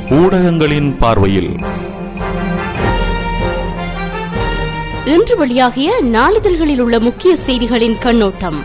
ஊடகங்களின் பார்வையில் இன்று வெளியாகிய நாளிதழ்களில் உள்ள முக்கிய செய்திகளின் கண்ணோட்டம்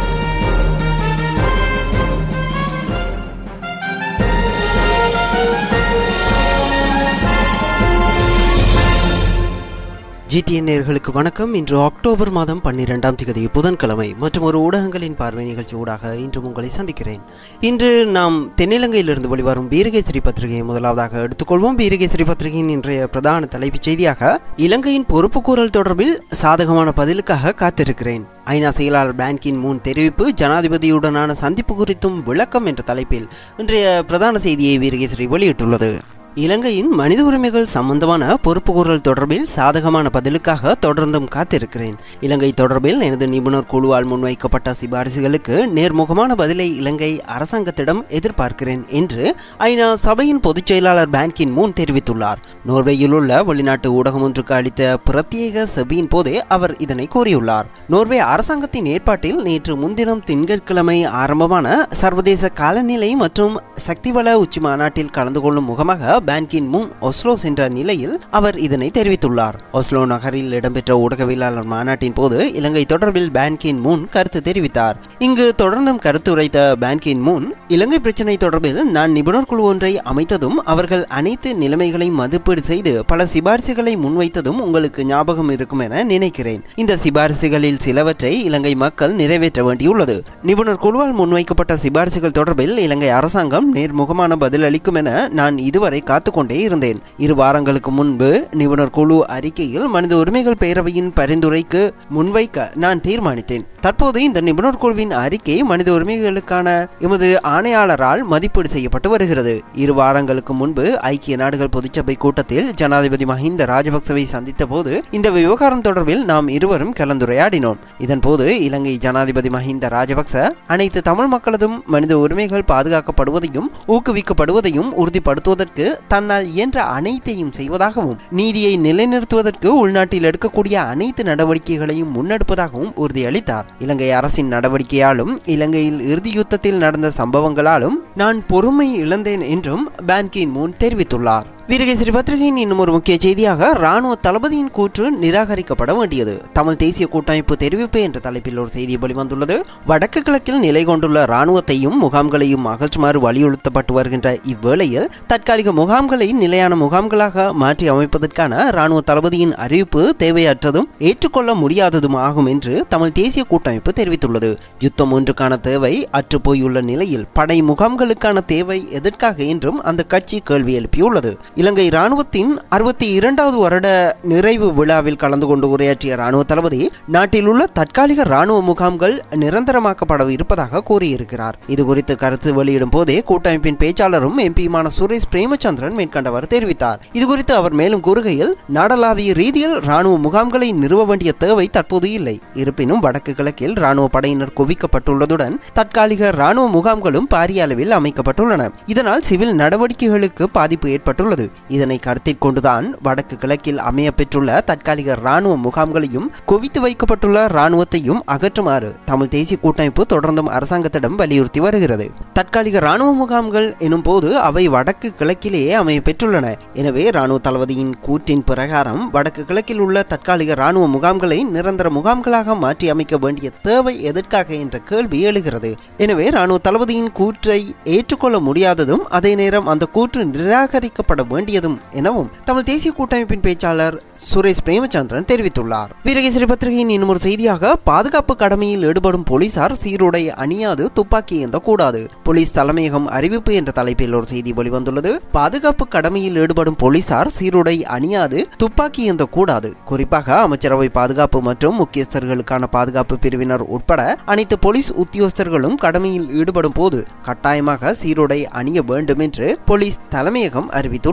ஜிடிஎன் நேயர்களுக்கு வணக்கம் இன்று அக்டோபர் மாதம் பன்னிரெண்டாம் தேதி புதன்கிழமை மற்றும் ஒரு ஊடகங்களின் பார்வை நிகழ்ச்சி ஊடாக இன்று உங்களை சந்திக்கிறேன் இன்று நாம் தென்னிலங்கையிலிருந்து வெளிவரும் வீரகேசரி பத்திரிகையை முதலாவதாக எடுத்துக்கொள்வோம் வீரகேசரி பத்திரிகையின் இன்றைய பிரதான தலைப்புச் செய்தியாக இலங்கையின் பொறுப்புக்கூறல் தொடர்பில் சாதகமான பதிலுக்காக காத்திருக்கிறேன் ஐநா செயலாளர் பேங்கின் முன் தெரிவிப்பு ஜனாதிபதியுடனான சந்திப்பு குறித்தும் விளக்கம் என்ற தலைப்பில் இன்றைய பிரதான செய்தியை வீரகேசரி வெளியிட்டுள்ளது இலங்கையின் மனித உரிமைகள் சம்பந்தமான பொறுப்புக்கூறல் தொடர்பில் சாதகமான பதிலுக்காக தொடர்ந்தும் காத்திருக்கிறேன் இலங்கை தொடர்பில் எனது நிபுணர் குழுவால் முன்வைக்கப்பட்ட சிபாரிசுகளுக்கு நேர்முகமான பதிலை இலங்கை அரசாங்கத்திடம் எதிர்பார்க்கிறேன் என்று ஐநா சபையின் பொதுச் செயலாளர் பேங்கின் முன் தெரிவித்துள்ளார் நோர்வேயில் உள்ள வெளிநாட்டு ஊடகம் ஒன்றுக்கு அளித்த பிரத்யேக செபியின் போதே அவர் இதனை கூறியுள்ளார் நோர்வே அரசாங்கத்தின் ஏற்பாட்டில் நேற்று முன்தினம் திங்கட்கிழமை ஆரம்பமான சர்வதேச காலநிலை மற்றும் சக்திவள உச்சி மாநாட்டில் கலந்து கொள்ளும் முகமாக பேங்கின் முன் ஒஸ்லோ சென்ற நிலையில் அவர் இதனை தெரிவித்துள்ளார் ஒஸ்லோ நகரில் இடம்பெற்ற ஊடகவியலாளர் மாநாட்டின் போது இலங்கை தொடர்பில் பேங்கின் முன் கருத்து தெரிவித்தார் இங்கு தொடர்ந்தும் கருத்துரைத்த பேங்கின் முன் இலங்கை பிரச்சினை தொடர்பில் நான் நிபுணர் குழு ஒன்றை அமைத்ததும் அவர்கள் அனைத்து நிலைமைகளையும் மதிப்பீடு செய்து பல சிபாரிசுகளை முன்வைத்ததும் உங்களுக்கு ஞாபகம் இருக்கும் என நினைக்கிறேன் இந்த சிபாரிசுகளில் சிலவற்றை இலங்கை மக்கள் நிறைவேற்ற வேண்டியுள்ளது நிபுணர் குழுவால் முன்வைக்கப்பட்ட சிபாரிசுகள் தொடர்பில் இலங்கை அரசாங்கம் நேர்முகமான பதில் அளிக்கும் என நான் இதுவரை காத்துக்கொண்டே இருந்தேன் இரு வாரங்களுக்கு முன்பு நிபுணர் குழு அறிக்கையில் மனித உரிமைகள் பேரவையின் பரிந்துரைக்கு முன்வைக்க நான் தீர்மானித்தேன் தற்போது இந்த நிபுணர் குழுவின் அறிக்கை மனித உரிமைகளுக்கான எமது ஆணையாளரால் மதிப்பீடு செய்யப்பட்டு வருகிறது இரு வாரங்களுக்கு முன்பு ஐக்கிய நாடுகள் பொதுச்சபை கூட்டத்தில் ஜனாதிபதி மஹிந்த ராஜபக்சவை சந்தித்த போது இந்த விவகாரம் தொடர்பில் நாம் இருவரும் கலந்துரையாடினோம் இதன் போது இலங்கை ஜனாதிபதி மஹிந்த ராஜபக்ச அனைத்து தமிழ் மக்களதும் மனித உரிமைகள் பாதுகாக்கப்படுவதையும் ஊக்குவிக்கப்படுவதையும் உறுதிப்படுத்துவதற்கு தன்னால் இயன்ற அனைத்தையும் செய்வதாகவும் நீதியை நிலைநிறுத்துவதற்கு உள்நாட்டில் எடுக்கக்கூடிய அனைத்து நடவடிக்கைகளையும் முன்னெடுப்பதாகவும் உறுதியளித்தார் இலங்கை அரசின் நடவடிக்கையாலும் இலங்கையில் இறுதி யுத்தத்தில் நடந்த சம்பவங்களாலும் நான் பொறுமை இழந்தேன் என்றும் பான்கின் மூன் தெரிவித்துள்ளார் வீரகேசரி பத்திரிகையின் இன்னும் ஒரு முக்கிய செய்தியாக ராணுவ தளபதியின் கூற்று நிராகரிக்கப்பட வேண்டியது தமிழ் தேசிய கூட்டமைப்பு தெரிவிப்பு என்ற தலைப்பில் ஒரு செய்தி வெளிவந்துள்ளது வடக்கு கிழக்கில் நிலை கொண்டுள்ள ராணுவத்தையும் முகாம்களையும் அகற்றுமாறு வலியுறுத்தப்பட்டு வருகின்ற இவ்வேளையில் தற்காலிக முகாம்களை நிலையான முகாம்களாக மாற்றி அமைப்பதற்கான ராணுவ தளபதியின் அறிவிப்பு தேவையற்றதும் ஏற்றுக்கொள்ள முடியாததும் ஆகும் என்று தமிழ் தேசிய கூட்டமைப்பு தெரிவித்துள்ளது யுத்தம் ஒன்றுக்கான தேவை அற்றுப்போயுள்ள நிலையில் படை முகாம்களுக்கான தேவை எதற்காக என்றும் அந்த கட்சி கேள்வி எழுப்பியுள்ளது இலங்கை ராணுவத்தின் அறுபத்தி இரண்டாவது வருட நிறைவு விழாவில் கலந்து கொண்டு உரையாற்றிய ராணுவ தளபதி நாட்டில் உள்ள தற்காலிக ராணுவ முகாம்கள் நிரந்தரமாக்கப்பட இருப்பதாக கூறியிருக்கிறார் இது குறித்து கருத்து வெளியிடும் போதே கூட்டமைப்பின் பேச்சாளரும் எம்பியுமான சுரேஷ் பிரேமச்சந்திரன் மேற்கண்டவர் தெரிவித்தார் இது குறித்து அவர் மேலும் கூறுகையில் நாடளாவிய ரீதியில் ராணுவ முகாம்களை நிறுவ வேண்டிய தேவை தற்போது இல்லை இருப்பினும் வடக்கு கிழக்கில் ராணுவ படையினர் குவிக்கப்பட்டுள்ளதுடன் தற்காலிக ராணுவ முகாம்களும் பாரிய அளவில் அமைக்கப்பட்டுள்ளன இதனால் சிவில் நடவடிக்கைகளுக்கு பாதிப்பு ஏற்பட்டுள்ளது இதனை கருத்தில் கொண்டுதான் வடக்கு கிழக்கில் அமைய பெற்றுள்ள தற்காலிக ராணுவ முகாம்களையும் குவித்து வைக்கப்பட்டுள்ள ராணுவத்தையும் அகற்றுமாறு தமிழ் தேசிய கூட்டமைப்பு தொடர்ந்தும் அரசாங்கத்திடம் வலியுறுத்தி வருகிறது தற்காலிக ராணுவ முகாம்கள் எனும் போது அவை வடக்கு கிழக்கிலேயே அமைய பெற்றுள்ளன எனவே ராணுவ தளபதியின் கூற்றின் பிரகாரம் வடக்கு கிழக்கில் உள்ள தற்காலிக ராணுவ முகாம்களை நிரந்தர முகாம்களாக மாற்றி அமைக்க வேண்டிய தேவை எதற்காக என்ற கேள்வி எழுகிறது எனவே ராணுவ தளபதியின் கூற்றை ஏற்றுக்கொள்ள முடியாததும் அதே நேரம் அந்த கூற்று நிராகரிக்கப்பட வேண்டியதும் எனவும் தமிழ் தேசிய கூட்டமைப்பின் பேச்சாளர் சுரேஷ் பிரேமச்சந்திரன் தெரிவித்துள்ளார் வீரகேசரி பத்திரிகையின் இன்னும் ஒரு செய்தியாக பாதுகாப்பு கடமையில் ஈடுபடும் போலீசார் சீருடை அணியாது துப்பாக்கி ஏந்த கூடாது போலீஸ் தலைமையகம் அறிவிப்பு என்ற தலைப்பில் ஒரு செய்தி வெளிவந்துள்ளது பாதுகாப்பு கடமையில் ஈடுபடும் போலீசார் சீருடை அணியாது துப்பாக்கி ஏந்த கூடாது குறிப்பாக அமைச்சரவை பாதுகாப்பு மற்றும் முக்கியஸ்தர்களுக்கான பாதுகாப்பு பிரிவினர் உட்பட அனைத்து போலீஸ் உத்தியோகஸ்தர்களும் கடமையில் ஈடுபடும் போது கட்டாயமாக சீருடை அணிய வேண்டும் என்று போலீஸ் தலைமையகம் அறிவித்துள்ளது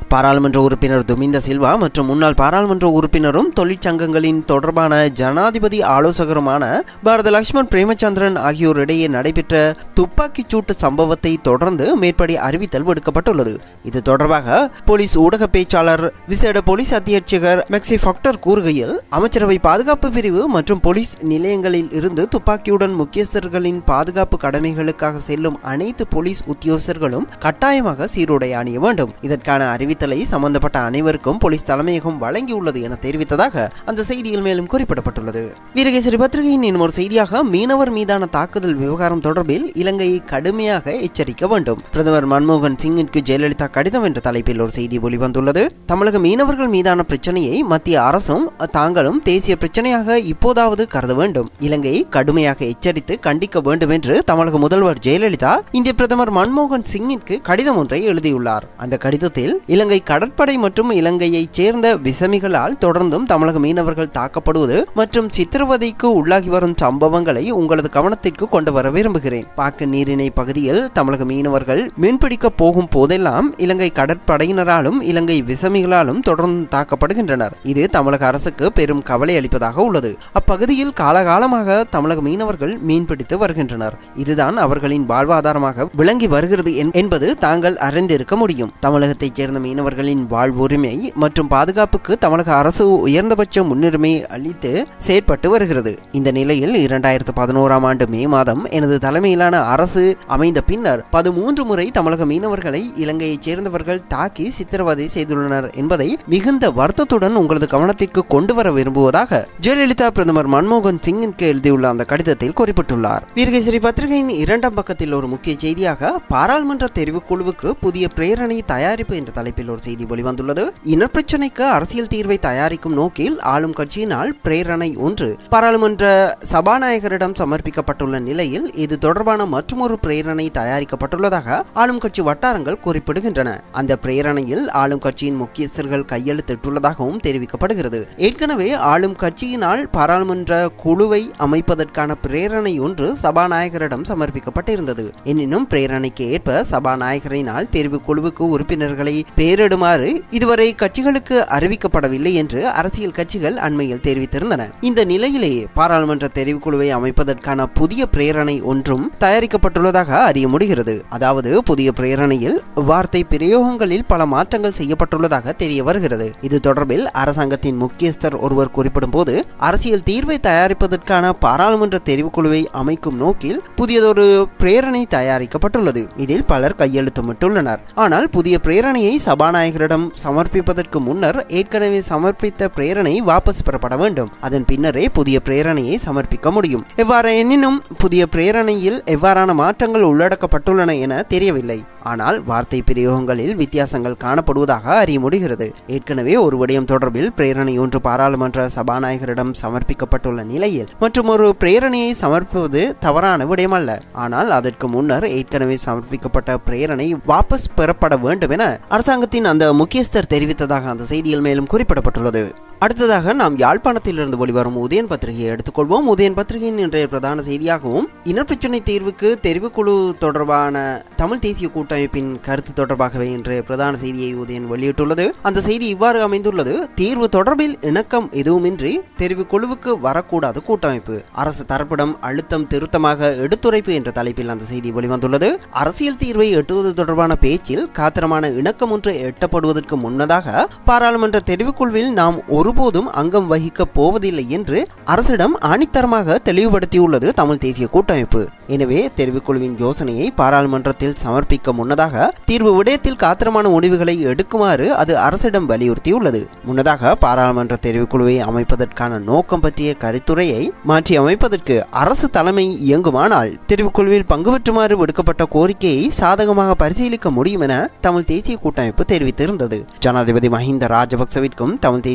பாராளுமன்ற உறுப்பினர் துமிந்த சில்வா மற்றும் முன்னாள் பாராளுமன்ற உறுப்பினரும் தொழிற்சங்கங்களின் தொடர்பான ஜனாதிபதி ஆலோசகருமான பாரத லட்சுமண் பிரேமச்சந்திரன் ஆகியோரிடையே நடைபெற்ற துப்பாக்கிச் சூட்டு சம்பவத்தை தொடர்ந்து மேற்படி அறிவித்தல் விடுக்கப்பட்டுள்ளது இது தொடர்பாக போலீஸ் ஊடக பேச்சாளர் விசேட போலீஸ் அத்தியட்சகர் மெக்சி ஃபக்டர் கூறுகையில் அமைச்சரவை பாதுகாப்பு பிரிவு மற்றும் போலீஸ் நிலையங்களில் இருந்து துப்பாக்கியுடன் முக்கியஸ்தர்களின் பாதுகாப்பு கடமைகளுக்காக செல்லும் அனைத்து போலீஸ் உத்தியோகஸ்தர்களும் கட்டாயமாக சீருடை அணிய வேண்டும் இதற்கான அறிவித்தலை சம்பந்தப்பட்ட அனைவருக்கும் போலீஸ் தலைமையகம் வழங்கியுள்ளது என தெரிவித்ததாக அந்த செய்தியில் மேலும் குறிப்பிடப்பட்டுள்ளது வீரகேசரி பத்திரிகையின் இன்னும் ஒரு செய்தியாக மீனவர் மீதான தாக்குதல் விவகாரம் தொடர்பில் இலங்கையை கடுமையாக எச்சரிக்க வேண்டும் பிரதமர் மன்மோகன் சிங்கிற்கு ஜெயலலிதா கடிதம் என்ற தலைப்பில் ஒரு செய்தி வெளிவந்துள்ளது தமிழக மீனவர்கள் மீதான பிரச்சனையை மத்திய அரசும் தாங்களும் தேசிய பிரச்சனையாக இப்போதாவது கருத வேண்டும் இலங்கையை கடுமையாக எச்சரித்து கண்டிக்க வேண்டும் என்று தமிழக முதல்வர் ஜெயலலிதா இந்திய பிரதமர் மன்மோகன் சிங்கிற்கு கடிதம் ஒன்றை எழுதியுள்ளார் அந்த கடிதத்தில் இலங்கை கடற்படை மற்றும் இலங்கையைச் சேர்ந்த விசமிகளால் தொடர்ந்தும் தமிழக மீனவர்கள் தாக்கப்படுவது மற்றும் சித்திரவதைக்கு உள்ளாகி வரும் சம்பவங்களை உங்களது கவனத்திற்கு கொண்டு வர விரும்புகிறேன் பாக்கு நீரிணை பகுதியில் தமிழக மீனவர்கள் மீன்பிடிக்க போகும் போதெல்லாம் இலங்கை கடற்படையினராலும் இலங்கை விசமிகளாலும் தொடர்ந்து தாக்கப்படுகின்றனர் இது தமிழக அரசுக்கு பெரும் கவலை அளிப்பதாக உள்ளது அப்பகுதியில் காலகாலமாக தமிழக மீனவர்கள் மீன்பிடித்து வருகின்றனர் இதுதான் அவர்களின் வாழ்வாதாரமாக விளங்கி வருகிறது என்- என்பது தாங்கள் அறிந்திருக்க முடியும் தமிழகத்தைச் சேர்ந்த மீனவர்களின் வாழ்வுரிமை மற்றும் பாதுகாப்புக்கு தமிழக அரசு உயர்ந்தபட்ச முன்னுரிமை அளித்து செயற்பட்டு வருகிறது இந்த நிலையில் இரண்டாயிரத்து பதினோராம் ஆண்டு மே மாதம் எனது தலைமையிலான அரசு அமைந்த பின்னர் பதிமூன்று முறை தமிழக மீனவர்களை இலங்கையைச் சேர்ந்தவர்கள் தாக்கி சித்திரவதை செய்துள்ளனர் என்பதை மிகுந்த வருத்தத்துடன் உங்களது கவனத்திற்கு கொண்டு வர விரும்புவதாக ஜெயலலிதா பிரதமர் மன்மோகன் சிங்கிற்கு எழுதியுள்ள அந்த கடிதத்தில் குறிப்பிட்டுள்ளார் வீரகேசரி பத்திரிகையின் இரண்டாம் பக்கத்தில் ஒரு முக்கிய செய்தியாக பாராளுமன்ற தெரிவுக்குழுவுக்கு புதிய பிரேரணை தயாரிப்பு என்ற தலைப்பில் ஒரு செய்தி வெளிவந்துள்ளது இனப்பிரச்சினைக்கு அரசியல் தீர்வை தயாரிக்கும் நோக்கில் ஆளும் கட்சியினால் பிரேரணை ஒன்று பாராளுமன்ற சபாநாயகரிடம் சமர்ப்பிக்கப்பட்டுள்ள நிலையில் இது தொடர்பான மற்றொரு பிரேரணை தயாரிக்கப்பட்டுள்ளதாக ஆளும் கட்சி வட்டாரங்கள் குறிப்பிடுகின்றன அந்த பிரேரணையில் ஆளும் கட்சியின் முக்கியஸ்தர்கள் கையெழுத்திட்டுள்ளதாகவும் தெரிவிக்கப்படுகிறது ஏற்கனவே ஆளும் கட்சியினால் பாராளுமன்ற குழுவை அமைப்பதற்கான பிரேரணை ஒன்று சபாநாயகரிடம் சமர்ப்பிக்கப்பட்டிருந்தது எனினும் பிரேரணைக்கு ஏற்ப சபாநாயகரினால் தெரிவு குழுவுக்கு உறுப்பினர்களை பெயரிடுமாறு இதுவரை கட்சிகளுக்கு அறிவிக்கப்படவில்லை என்று அரசியல் கட்சிகள் அண்மையில் தெரிவித்திருந்தன இந்த நிலையிலேயே பாராளுமன்ற தெரிவுக்குழுவை அமைப்பதற்கான புதிய பிரேரணை ஒன்றும் தயாரிக்கப்பட்டுள்ளதாக அறிய முடிகிறது அதாவது புதிய பிரேரணையில் வார்த்தை பிரயோகங்களில் பல மாற்றங்கள் செய்யப்பட்டுள்ளதாக தெரிய வருகிறது இது தொடர்பில் அரசாங்கத்தின் முக்கியஸ்தர் ஒருவர் குறிப்பிடும் போது அரசியல் தீர்வை தயாரிப்பதற்கான பாராளுமன்ற தெரிவுக்குழுவை அமைக்கும் நோக்கில் புதியதொரு பிரேரணை தயாரிக்கப்பட்டுள்ளது இதில் பலர் கையெழுத்துமிட்டுள்ளனர் ஆனால் புதிய பிரேரணையை சபாநாயகரிடம் சமர்ப்பிப்பதற்கு முன்னர் ஏற்கனவே சமர்ப்பித்த பிரேரணை வாபஸ் பெறப்பட வேண்டும் அதன் பின்னரே புதிய பிரேரணையை சமர்ப்பிக்க முடியும் எவ்வாறு எனினும் புதிய பிரேரணையில் எவ்வாறான மாற்றங்கள் உள்ளடக்கப்பட்டுள்ளன என தெரியவில்லை ஆனால் வார்த்தை பிரயோகங்களில் வித்தியாசங்கள் காணப்படுவதாக அறிய முடிகிறது ஏற்கனவே ஒரு விடயம் தொடர்பில் பிரேரணை ஒன்று பாராளுமன்ற சபாநாயகரிடம் சமர்ப்பிக்கப்பட்டுள்ள நிலையில் மற்றும் ஒரு பிரேரணையை சமர்ப்பிப்பது தவறான விடயமல்ல ஆனால் அதற்கு முன்னர் ஏற்கனவே சமர்ப்பிக்கப்பட்ட பிரேரணை வாபஸ் பெறப்பட வேண்டும் என அரசாங்கத்தின் அந்த முக்கியஸ்தர் தெரிவித்ததாக அந்த செய்தியில் மேலும் குறிப்பிடப்பட்டுள்ளது அடுத்ததாக நாம் யாழ்ப்பாணத்திலிருந்து வெளிவரும் உதயன் பத்திரிகையை எடுத்துக்கொள்வோம் உதயன் பத்திரிகையின் இன்றைய பிரதான செய்தியாகவும் இனப்பிரச்சினை தீர்வுக்கு தெரிவுக்குழு தொடர்பான தமிழ் தேசிய கூட்டமைப்பின் கருத்து தொடர்பாகவே இன்றைய பிரதான செய்தியை உதயன் வெளியிட்டுள்ளது அந்த செய்தி இவ்வாறு அமைந்துள்ளது தீர்வு தொடர்பில் இணக்கம் எதுவுமின்றி தெரிவுக்குழுவுக்கு வரக்கூடாது கூட்டமைப்பு அரசு தரப்பிடம் அழுத்தம் திருத்தமாக எடுத்துரைப்பு என்ற தலைப்பில் அந்த செய்தி வெளிவந்துள்ளது அரசியல் தீர்வை எட்டுவது தொடர்பான பேச்சில் காத்திரமான இணக்கம் ஒன்று எட்டப்படுவதற்கு முன்னதாக பாராளுமன்ற தெரிவுக்குழுவில் நாம் ஒருபோதும் அங்கம் வகிக்கப் போவதில்லை என்று அரசிடம் ஆணித்தரமாக தெளிவுபடுத்தியுள்ளது தமிழ் தேசிய கூட்டமைப்பு எனவே தெரிவுக்குழுவின் யோசனையை பாராளுமன்றத்தில் சமர்ப்பிக்க முன்னதாக தீர்வு விடயத்தில் காத்திரமான முடிவுகளை எடுக்குமாறு அது அரசிடம் வலியுறுத்தியுள்ளது முன்னதாக பாராளுமன்ற தெரிவுக்குழுவை அமைப்பதற்கான நோக்கம் பற்றிய கருத்துரையை மாற்றி அமைப்பதற்கு அரசு தலைமை இயங்குமானால் தெரிவுக்குழுவில் பங்கு பெற்றுமாறு விடுக்கப்பட்ட கோரிக்கையை சாதகமாக பரிசீலிக்க முடியும் என தமிழ் தேசிய கூட்டமைப்பு தெரிவித்திருந்தது ஜனாதிபதி மஹிந்த ராஜபக்சவிற்கும் தமிழ் தேசிய கூட்டமைப்பு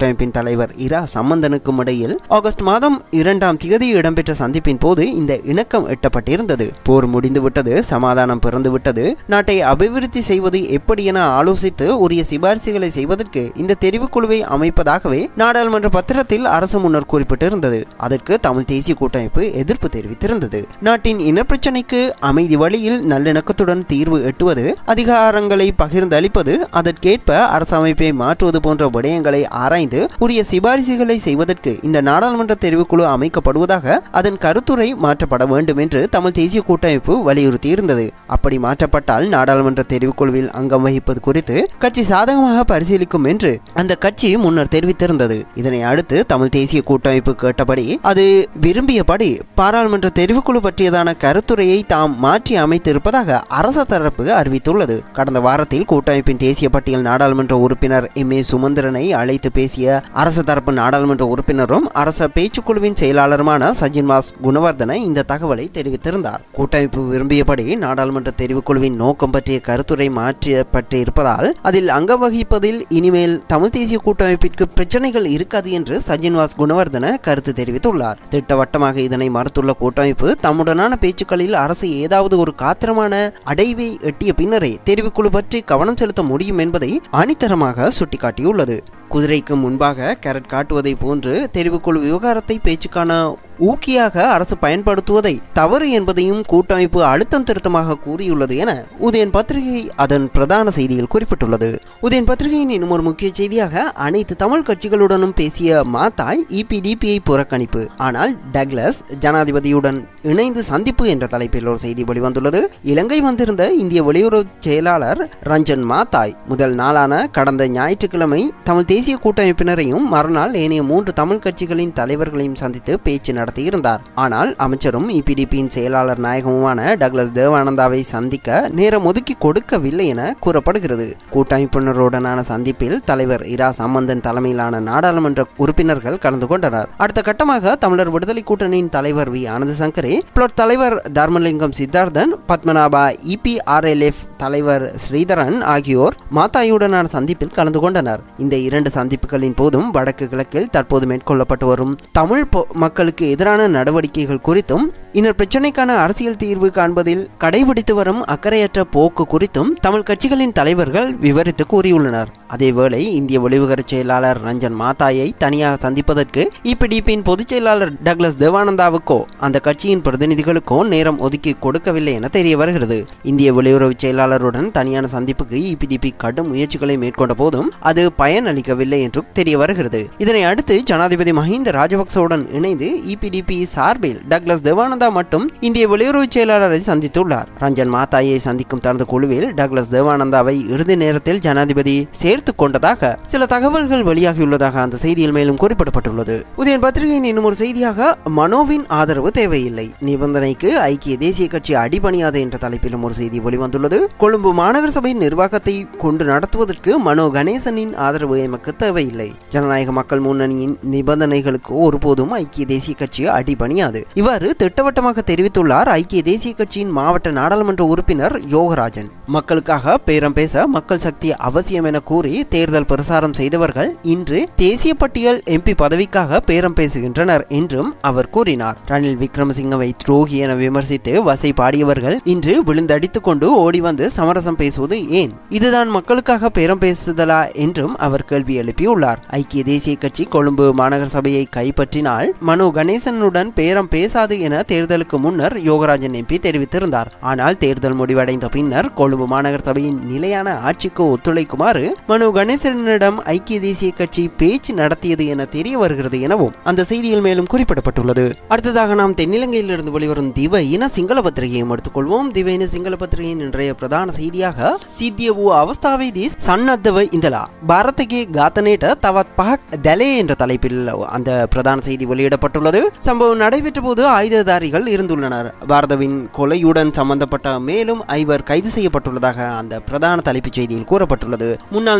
கூட்டமைப்பின் தலைவர் இரா சம்பந்தனுக்கும் இடையில் ஆகஸ்ட் மாதம் இரண்டாம் திகதி இடம்பெற்ற சந்திப்பின் போது இந்த இணக்கம் எட்டப்பட்டிருந்தது போர் முடிந்துவிட்டது சமாதானம் பிறந்துவிட்டது நாட்டை அபிவிருத்தி செய்வது எப்படி என ஆலோசித்து உரிய சிபாரிசுகளை செய்வதற்கு இந்த தெரிவுக்குழுவை அமைப்பதாகவே நாடாளுமன்ற பத்திரத்தில் அரசு முன்னர் குறிப்பிட்டிருந்தது அதற்கு தமிழ் தேசிய கூட்டமைப்பு எதிர்ப்பு தெரிவித்திருந்தது நாட்டின் இனப்பிரச்சினைக்கு அமைதி வழியில் நல்லிணக்கத்துடன் தீர்வு எட்டுவது அதிகாரங்களை பகிர்ந்தளிப்பது அதற்கேற்ப அரசமைப்பை மாற்றுவது போன்ற விடயங்களை ஆராய்ந்து உரிய சிபாரிசுகளை செய்வதற்கு இந்த நாடாளுமன்ற தெரிவுக்குழு அமைக்கப்படுவதாக அதன் கருத்துரை மாற்றப்பட வேண்டும் என்று தமிழ் தேசிய கூட்டமைப்பு வலியுறுத்தியிருந்தது அப்படி மாற்றப்பட்டால் நாடாளுமன்ற தெரிவுக்குழுவில் அங்கம் வகிப்பது குறித்து கட்சி சாதகமாக பரிசீலிக்கும் என்று அந்த கட்சி முன்னர் தெரிவித்திருந்தது இதனை அடுத்து தமிழ் தேசிய கூட்டமைப்பு கேட்டபடி அது விரும்பியபடி பாராளுமன்ற தெரிவுக்குழு பற்றியதான கருத்துரையை தாம் மாற்றி அமைத்திருப்பதாக அரச தரப்பு அறிவித்துள்ளது கடந்த வாரத்தில் கூட்டமைப்பின் தேசிய பட்டியல் நாடாளுமன்ற உறுப்பினர் எம் ஏ சுமந்திரனை அழைத்து பேசிய அரச தரப்பு நாடாளுமன்ற உறுப்பினரும் அரச பேச்சுக்குழுவின் செயலாளருமான சஜின் மாஸ் குணவர்தன இந்த தகவலை தெரிவித்திருந்தார் கூட்டமைப்பு விரும்பியபடி நாடாளுமன்ற தெரிவுக்குழுவின் நோக்கம் பற்றிய கருத்துரை மாற்றப்பட்டு இருப்பதால் அதில் அங்கம் வகிப்பதில் இனிமேல் தமிழ் தேசிய கூட்டமைப்பிற்கு பிரச்சனைகள் இருக்காது என்று சஜின்வாஸ் குணவர்தன கருத்து தெரிவித்துள்ளார் திட்டவட்டமாக இதனை மறுத்துள்ள கூட்டமைப்பு தம்முடனான பேச்சுக்களில் அரசு ஏதாவது ஒரு காத்திரமான அடைவை எட்டிய பின்னரே தெரிவுக்குழு பற்றி கவனம் செலுத்த முடியும் என்பதை ஆணித்தரமாக சுட்டிக்காட்டியுள்ளது குதிரைக்கு முன்பாக கேரட் காட்டுவதை போன்று தெரிவுக்குழு விவகாரத்தை பேச்சுக்கான ஊக்கியாக அரசு பயன்படுத்துவதை தவறு என்பதையும் கூட்டமைப்பு அழுத்தம் திருத்தமாக கூறியுள்ளது என உதயன் பத்திரிகை அதன் பிரதான செய்தியில் குறிப்பிட்டுள்ளது உதயன் பத்திரிகையின் இன்னும் ஒரு முக்கிய செய்தியாக அனைத்து தமிழ் கட்சிகளுடனும் பேசிய மாத்தாய் இபிடிபிஐ புறக்கணிப்பு ஆனால் டக்ளஸ் ஜனாதிபதியுடன் இணைந்து சந்திப்பு என்ற தலைப்பில் ஒரு செய்தி வெளிவந்துள்ளது இலங்கை வந்திருந்த இந்திய வெளியுறவு செயலாளர் ரஞ்சன் மாத்தாய் முதல் நாளான கடந்த ஞாயிற்றுக்கிழமை தமிழ் தேசிய கூட்டமைப்பினரையும் மறுநாள் ஏனைய மூன்று தமிழ் கட்சிகளின் தலைவர்களையும் சந்தித்து பேச்சு நடத்தியிருந்தார் ஆனால் அமைச்சரும் இபிடிபியின் செயலாளர் நாயகமுமான டக்ளஸ் தேவானந்தாவை சந்திக்க நேரம் ஒதுக்கி கொடுக்கவில்லை என கூறப்படுகிறது கூட்டமைப்பினருடனான சந்திப்பில் தலைவர் இரா சம்பந்தன் தலைமையிலான நாடாளுமன்ற உறுப்பினர்கள் கலந்து கொண்டனர் அடுத்த கட்டமாக தமிழர் விடுதலை கூட்டணியின் தலைவர் வி ஆனந்த சங்கரே பிளட் தலைவர் தர்மலிங்கம் சித்தார்த்தன் பத்மநாபா இபிஆர்எல்எஃப் தலைவர் ஸ்ரீதரன் ஆகியோர் மாத்தாயுடனான சந்திப்பில் கலந்து கொண்டனர் இந்த இரண்டு சந்திப்புகளின் போதும் வடக்கு கிழக்கில் தற்போது மேற்கொள்ளப்பட்டு வரும் தமிழ் பொ- மக்களுக்கு எதிரான நடவடிக்கைகள் குறித்தும் இன்னொரு பிரச்சினைக்கான அரசியல் தீர்வு காண்பதில் கடைபிடித்து வரும் அக்கறையற்ற போக்கு குறித்தும் தமிழ் கட்சிகளின் தலைவர்கள் விவரித்து கூறியுள்ளனர் அதேவேளை இந்திய வெளிவிவகார செயலாளர் ரஞ்சன் மாதாயை தனியாக சந்திப்பதற்கு இபிடிபியின் பொதுச் செயலாளர் டக்ளஸ் தேவானந்தாவுக்கோ அந்த கட்சியின் பிரதிநிதிகளுக்கோ நேரம் ஒதுக்கி கொடுக்கவில்லை என தெரிய வருகிறது இந்திய வெளியுறவு செயலாளருடன் தனியான சந்திப்புக்கு இபிடிபி கடும் முயற்சிகளை மேற்கொண்ட போதும் அது பயனளிக்கவில்லை என்று தெரிய வருகிறது இதனை அடுத்து ஜனாதிபதி மஹிந்த ராஜபக்சவுடன் இணைந்து இபிடிபி சார்பில் டக்ளஸ் தேவானந்தா மட்டும் இந்திய வெளியுறவு செயலாளரை சந்தித்துள்ளார் ரஞ்சன் மாதாயை சந்திக்கும் தனது குழுவில் டக்ளஸ் தேவானந்தாவை இறுதி நேரத்தில் ஜனாதிபதி சேர்த்து கொண்டதாக சில தகவல்கள் வெளியாகியுள்ளதாக அந்த செய்தியில் மேலும் குறிப்பிடப்பட்டுள்ளது உதயன் பத்திரிகையின் இன்னும் ஒரு செய்தியாக மனோவின் ஆதரவு தேவையில்லை நிபந்தனைக்கு ஐக்கிய தேசிய கட்சி அடிபணியாது என்ற தலைப்பிலும் ஒரு செய்தி வெளிவந்துள்ளது கொழும்பு மாநகர சபை நிர்வாகத்தை கொண்டு நடத்துவதற்கு மனோ கணேசனின் ஆதரவு எமக்கு தேவையில்லை ஜனநாயக மக்கள் முன்னணியின் நிபந்தனைகளுக்கு ஒருபோதும் ஐக்கிய தேசிய கட்சி அடிபணியாது இவ்வாறு திட்டவட்டமாக தெரிவித்துள்ளார் ஐக்கிய தேசிய கட்சியின் மாவட்ட நாடாளுமன்ற உறுப்பினர் யோகராஜன் மக்களுக்காக பேரம் பேச மக்கள் சக்தி அவசியம் என கூறி தேர்தல் பிரசாரம் செய்தவர்கள் இன்று தேசிய பட்டியல் எம்பி பதவிக்காக பேரம் பேசுகின்றனர் என்றும் அவர் கூறினார் ரணில் விக்ரமசிங்கவை துரோகி என விமர்சித்து வசை பாடியவர்கள் இன்று விழுந்தடித்துக் கொண்டு ஓடி வந்து சமரசம் பேசுவது ஏன் இதுதான் மக்களுக்காக பேரம் பேசுதலா என்றும் அவர் கேள்வி எழுப்பியுள்ளார் ஐக்கிய தேசிய கட்சி கொழும்பு மாநகர சபையை கைப்பற்றினால் மனோ கணேசனுடன் பேரம் பேசாது என தேர்தலுக்கு முன்னர் யோகராஜன் எம்பி தெரிவித்திருந்தார் ஆனால் தேர்தல் முடிவடைந்த பின்னர் கொழும்பு மாநகர சபையின் நிலையான ஆட்சிக்கு ஒத்துழைக்குமாறு மனோ கணேசனிடம் ஐக்கிய தேசிய கட்சி பேச்சு நடத்தியது என தெரிய வருகிறது எனவும் அந்த செய்தியில் மேலும் குறிப்பிடப்பட்டுள்ளது அடுத்ததாக நாம் தென்னிலங்கையிலிருந்து வெளிவரும் திவ இன சிங்கள பத்திரிகையும் எடுத்துக்கொள்வோம் திவ இன சிங்கள பத்திரிகையின் இன்றைய பிரதான செய்தியாக சித்தியவு அவஸ்தாவை தீஸ் சன்னத்தவ இந்தலா பாரதகே காத்தனேட்ட தவத் பஹக் தலே என்ற தலைப்பில் அந்த பிரதான செய்தி வெளியிடப்பட்டுள்ளது சம்பவம் நடைபெற்ற போது ஆயுததாரிகள் இருந்துள்ளனர் பாரதவின் கொலையுடன் சம்பந்தப்பட்ட மேலும் ஐவர் கைது செய்யப்பட்டுள்ளதாக அந்த பிரதான தலைப்புச் செய்தியில் கூறப்பட்டுள்ளது முன்னாள்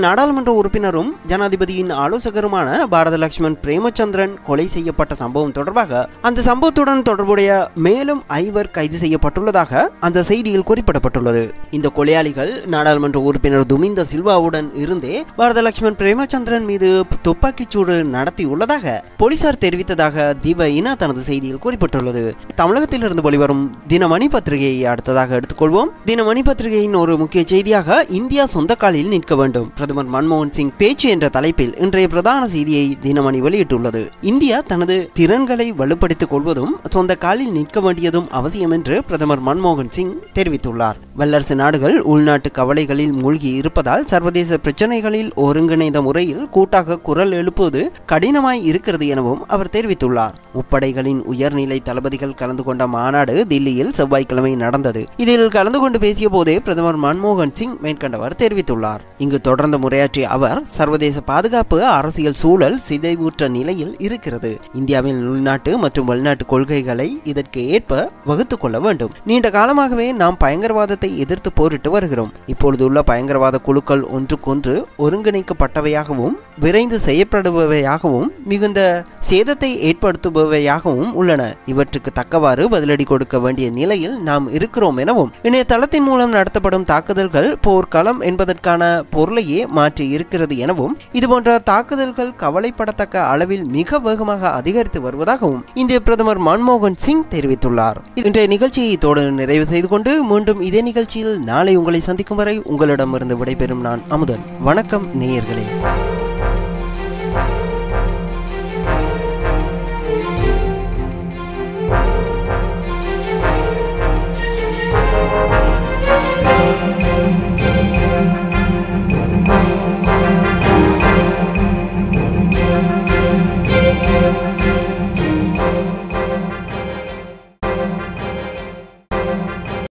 நாடாளுமன்ற உறுப்பினரும் ஜனாதிபதியின் ஆலோசகருமான பாரத லட்சுமண் பிரேமச்சந்திரன் கொலை செய்யப்பட்ட சம்பவம் தொடர்பாக அந்த சம்பவத்துடன் தொடர்புடைய மேலும் ஐவர் கைது செய்யப்பட்டுள்ளதாக அந்த செய்தியில் குறிப்பிடப்பட்டுள்ளது இந்த கொலையாளிகள் நாடாளுமன்ற உறுப்பினர் துமிந்த சில்வாவுடன் இருந்தே பாரத லட்சுமண் பிரேமச்சந்திரன் மீது துப்பாக்கிச்சூடு நடத்தியுள்ளதாக போலீசார் தெரிவித்ததாக தீப இனா தனது செய்தியில் குறிப்பிட்டுள்ளது தமிழகத்திலிருந்து வெளிவரும் தினமணி பத்திரிகையை அடுத்ததாக எடுத்துக்கொள்வோம் தினமணி பத்திரிகையின் ஒரு முக்கிய செய்தியாக இந்தியா சொந்த காலில் நிற்க வேண்டும் பிரதமர் மன்மோகன் சிங் பேச்சு என்ற தலைப்பில் இன்றைய பிரதான செய்தியை தினமணி வெளியிட்டுள்ளது இந்தியா தனது திறன்களை வலுப்படுத்திக் கொள்வதும் சொந்த காலில் நிற்க வேண்டியதும் அவசியம் என்று பிரதமர் மன்மோகன் சிங் தெரிவித்துள்ளார் வல்லரசு நாடுகள் உள்நாட்டு கவலைகளில் மூழ்கி இருப்பதால் சர்வதேச பிரச்சனைகளில் ஒருங்கிணைந்த முறையில் கூட்டாக குரல் எழுப்புவது கடினமாய் இருக்கிறது எனவும் அவர் தெரிவித்துள்ளார் முப்படைகளின் உயர்நிலை தளபதிகள் கலந்து கொண்ட மாநாடு தில்லியில் செவ்வாய்க்கிழமை நடந்தது இதில் கலந்து கொண்டு பேசிய போதே பிரதமர் மன்மோகன் சிங் மேற்கண்டவர் தெரிவித்துள்ளார் இங்கு தொடர்ந்து உரையாற்றிய அவர் சர்வதேச பாதுகாப்பு அரசியல் சூழல் சிதைவுற்ற நிலையில் இருக்கிறது இந்தியாவின் உள்நாட்டு மற்றும் வெளிநாட்டு கொள்கைகளை இதற்கு ஏற்ப வகுத்துக் கொள்ள வேண்டும் நீண்ட காலமாகவே நாம் பயங்கரவாதத்தை எதிர்த்து போரிட்டு வருகிறோம் இப்பொழுது உள்ள பயங்கரவாத குழுக்கள் ஒன்றுக்கொன்று ஒருங்கிணைக்கப்பட்டவையாகவும் விரைந்து செய்யப்படுபவையாகவும் மிகுந்த சேதத்தை ஏற்படுத்துபவையாகவும் உள்ளன இவற்றுக்கு தக்கவாறு பதிலடி கொடுக்க வேண்டிய நிலையில் நாம் இருக்கிறோம் எனவும் இணையதளத்தின் மூலம் நடத்தப்படும் தாக்குதல்கள் போர்க்களம் என்பதற்கான பொருளையே மாற்றி இருக்கிறது எனவும் இதுபோன்ற தாக்குதல்கள் கவலைப்படத்தக்க அளவில் மிக வேகமாக அதிகரித்து வருவதாகவும் இந்திய பிரதமர் மன்மோகன் சிங் தெரிவித்துள்ளார் இன்றைய நிகழ்ச்சியை இதோடு நிறைவு செய்து கொண்டு மீண்டும் இதே நிகழ்ச்சியில் நாளை உங்களை சந்திக்கும் வரை உங்களிடமிருந்து விடைபெறும் நான் அமுதன் வணக்கம் நேயர்களே